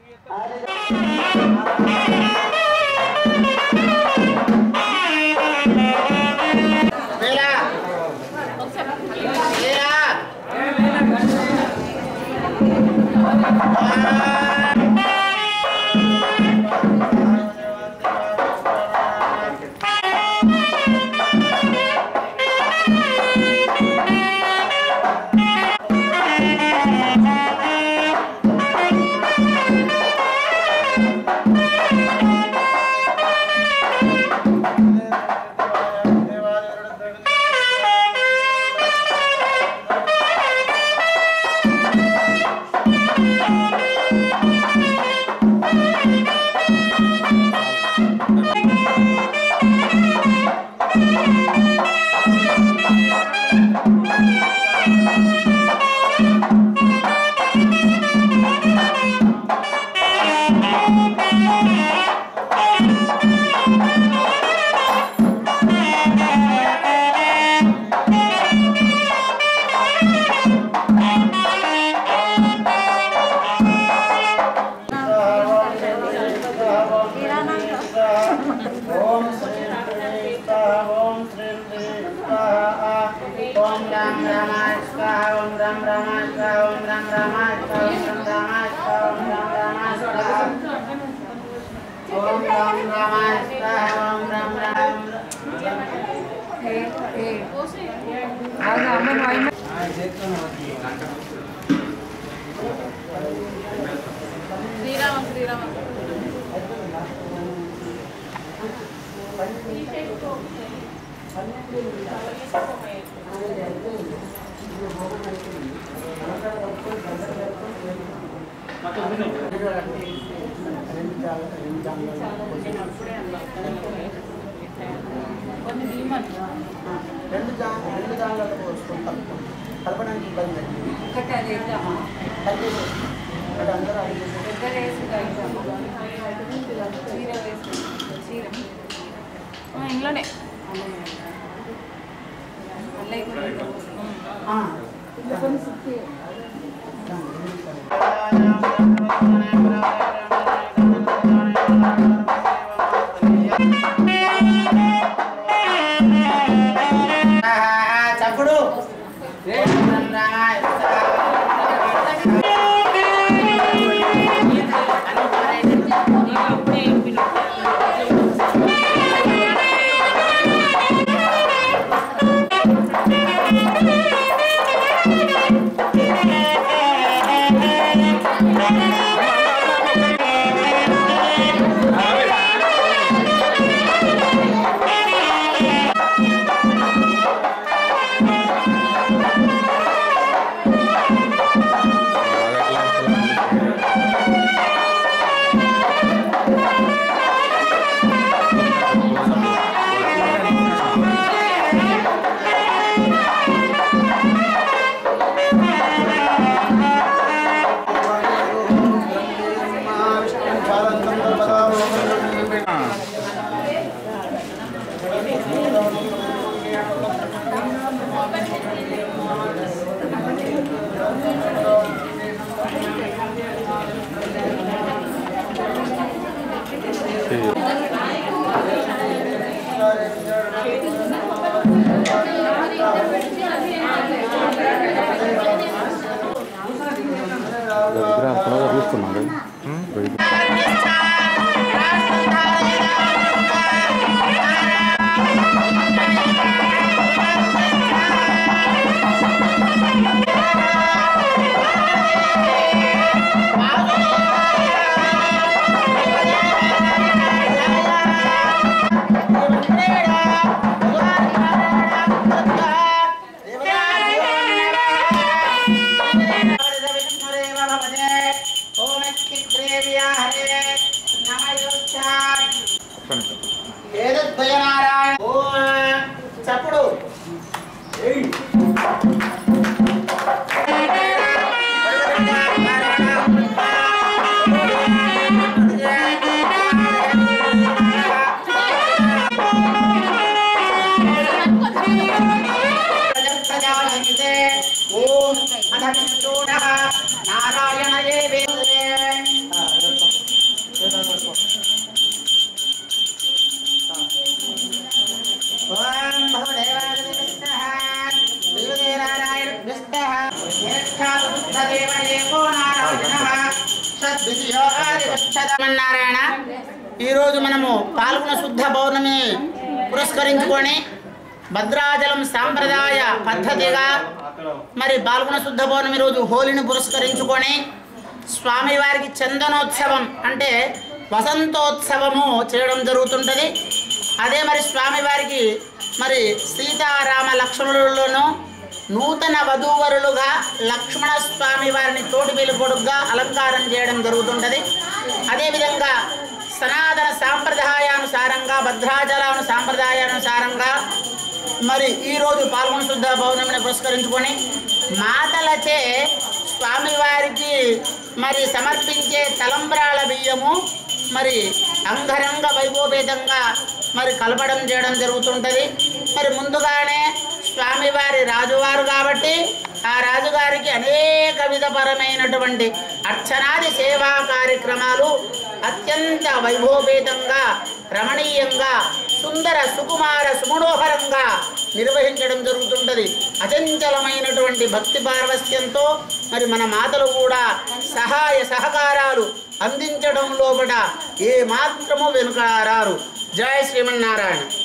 ఓం శ్రీ శ్రీ స్వాహ ఓం శ్రీ శ్రీ స్వాహ ఓం రామ రామాయ స్వాహ ఓం రామ రామాయ స్వాహ ఓం రామ రామాయ స్వాహ ఓం రామ రామాయ స్వాహ ఓం రామ రామాయ స్వాహ ఓం రామ రామాయ స్వాహ ఓం రామ శ్రీరామ శ్రీరామ కొన్ని భీమన్ రెండు జా రెండు దానిలో పోసుకుంటాం కలపడానికి ఇబ్బంది కలిపేసి అంటే అందరూ అడిగేసి ఇంట్లోనే చప్పుడు విగ్రహం పునగా చూస్తున్నాడు ఏదద్వయనారాయణ ఓం చప్పుడు ఓం అధ నారాయణ ఏ వేదే నారాయణ ఈరోజు మనము పాల్గొన శుద్ధ పౌర్ణమి పురస్కరించుకొని భద్రాచలం సాంప్రదాయ పద్ధతిగా మరి పాల్గొన శుద్ధ పౌర్ణమి రోజు హోలీని పురస్కరించుకొని స్వామివారికి చందనోత్సవం అంటే వసంతోత్సవము చేయడం జరుగుతుంటుంది అదే మరి స్వామివారికి మరి సీతారామ లక్ష్మణులను నూతన వధూవరులుగా లక్ష్మణ స్వామి వారిని తోటి కొడుకుగా అలంకారం చేయడం జరుగుతుంటుంది అదేవిధంగా సనాతన సాంప్రదాయానుసారంగా భద్రాచలాను సాంప్రదాయానుసారంగా మరి ఈరోజు పాల్గొన శుద్ధ పౌర్ణమిని పురస్కరించుకొని మాతలచే స్వామివారికి మరి సమర్పించే తలంబ్రాల బియ్యము మరి అంగరంగ వైభోపేతంగా మరి కలపడం చేయడం జరుగుతుంటుంది మరి ముందుగానే స్వామివారి రాజువారు కాబట్టి ఆ రాజుగారికి అనేక విధపరమైనటువంటి అర్చనాది సేవా కార్యక్రమాలు అత్యంత వైభోపేతంగా రమణీయంగా సుందర సుకుమార సుమనోహరంగా నిర్వహించడం జరుగుతుంటుంది అచంచలమైనటువంటి భక్తి పారవస్యంతో మరి మన మాతలు కూడా సహాయ సహకారాలు అందించడం లోపల ఏ మాత్రము వెనుకారారు జయ శ్రీమన్నారాయణ